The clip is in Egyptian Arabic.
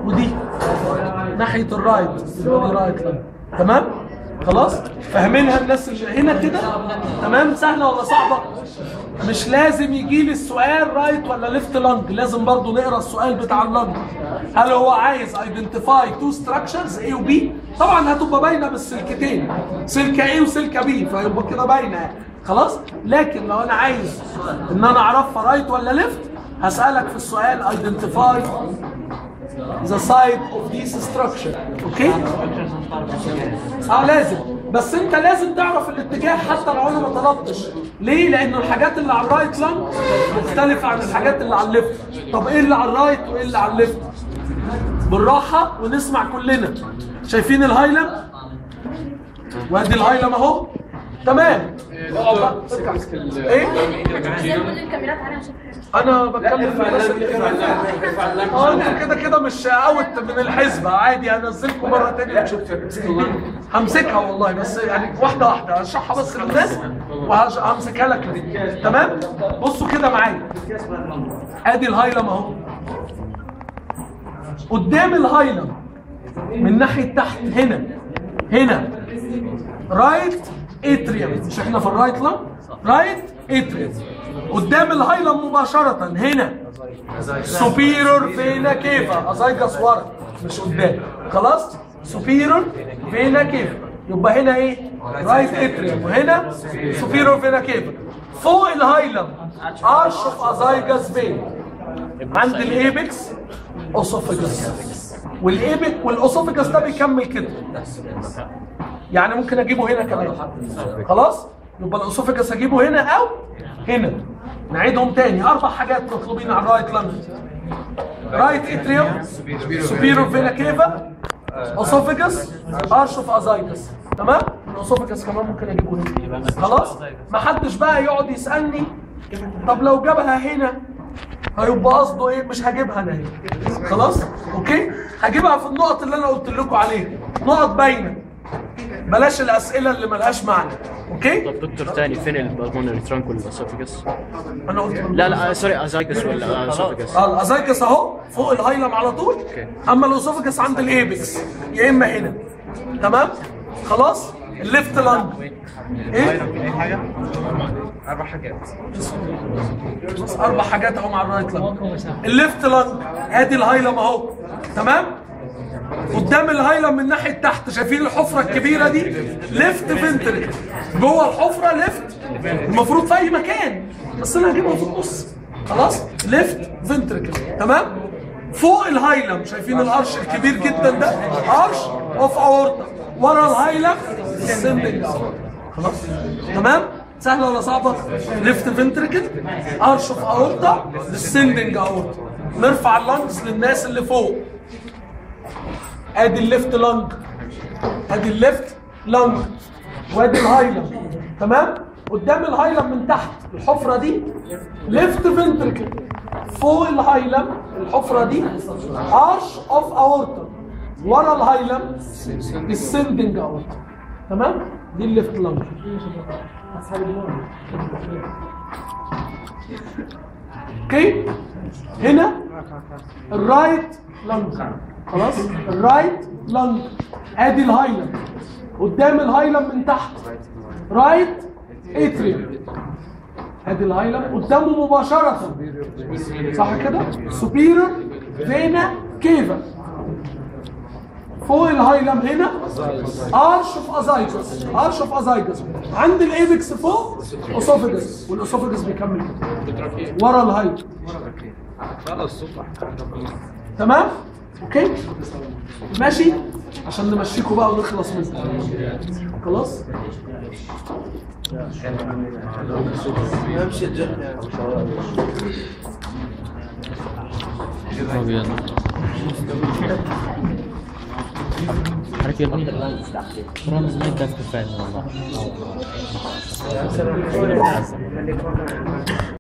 ودي ناحيه الرايت يبقى دي رايت لانج تمام خلاص فاهمينها الناس اللي هنا كده تمام سهله ولا صعبه مش لازم يجي لي السؤال رايت ولا ليفت لانج لازم برضو نقرا السؤال بتاع اللانج هل هو عايز ايدنتيفاي تو ستراكشرز A و B طبعا هتبقى باينه بالسلكتين سلكه A وسلكه B فيبقى كده باينه يعني. خلاص لكن لو انا عايز ان انا اعرفها رايت ولا ليفت هسالك في السؤال ايدنتيفاي the side of this structure اوكي اه لازم بس انت لازم تعرف الاتجاه حتى لو انا ما طلبتش ليه لان الحاجات اللي على الرايت لانج مختلفه عن الحاجات اللي على الليفت طب ايه اللي على الرايت وايه اللي على الليفت بالراحه ونسمع كلنا شايفين الهايلم وادي الهايلم اهو تمام اقعد بقى. ايه كل الكاميرات عليها مش هتحرق. انا بتكلم في الناس اللي اه انت كده كده مش اوت من الحسبه عادي هنزلكم مره تانية همسكها والله بس يعني واحده واحده هشرحها بس للناس وهمسكها لك تمام بصوا كده معايا ادي الهايلم اهو قدام الهايلم من ناحيه تحت هنا هنا رايت اتريوم مش احنا في الرايت لام رايت اتريوم قدام الهايلم مباشره هنا سوبيرور فينا كيفا ازايجاس ورا مش قدام خلاص سوبيرور فينا كيفا يبقى هنا ايه رايت اتريوم وهنا سوبيرور فينا كيفا فوق الهايلم ارش اوف ازايجاس فين عند الايبكس اوسوفيجاس والايبك والاوسوفيجاس ده بيكمل كده يعني ممكن اجيبه هنا كمان خلاص يبقى الاسوفيجاس اجيبه هنا او هنا نعيدهم تاني اربع حاجات مطلوبين على الرايت لانج رايت اتريوم سوبيرو فينا كيفا اسوفيجاس ارش اوف ازايتس تمام الاسوفيجاس كمان ممكن اجيبه هنا خلاص ما حدش بقى يقعد يسالني طب لو جابها هنا هيبقى قصده ايه مش هجيبها انا هنا خلاص اوكي هجيبها في النقط اللي انا قلت لكم عليها نقط باينه بلاش الاسئله اللي ملهاش معنى اوكي طب دكتور تاني فين البلمونري ترانك والاسوفيجاس؟ انا قلت لا لا آه، سوري ازايجس ولا اسوفيجس اه الازايكس اهو فوق الهايلم على طول اما الاسوفيجس عند الايبكس يا اما هنا تمام خلاص الليفت لانج ايه اربع حاجات بص اربع حاجات اهو مع الرايت لانج الليفت لانج ادي الهايلم اهو تمام قدام الهايلم من ناحيه تحت شايفين الحفره الكبيره دي ليفت فنتركل جوه الحفره ليفت المفروض في اي مكان بس انا هجيبها في النص خلاص ليفت فنتركل تمام فوق الهايلم شايفين الارش الكبير جدا ده ارش اوف اورتا ورا الهايلم السندنج خلاص تمام سهله ولا صعبه ليفت فنتركل ارش اوف اورتا السندنج اورتا نرفع اللانجز للناس اللي فوق ادي الليفت لانج ادي الليفت لانج وادي الهايلم تمام قدام الهايلم من تحت الحفره دي ليفت فنتركل فوق الهايلم الحفره دي ارش اوف اورتا ورا الهايلم السندنج اورتا تمام دي الليفت لانج اوكي هنا الرايت لانج خلاص الرايت لانج ادي الهايلم قدام الهايلم من تحت رايت اتريوم ادي الهايلم قدامه مباشرة صح كده سوبيرور فينا كيفا فوق الهايلم هنا ارش اوف ازايجس ارش اوف ازايجس عند الايبكس فوق اسوفيجس والاسوفيجس بيكمل كده ورا الهايلم تمام اوكي ماشي عشان نمشيكوا بقى ونخلص منه خلاص ابيض عارف يا ابني رمز ما يدك كفايه والله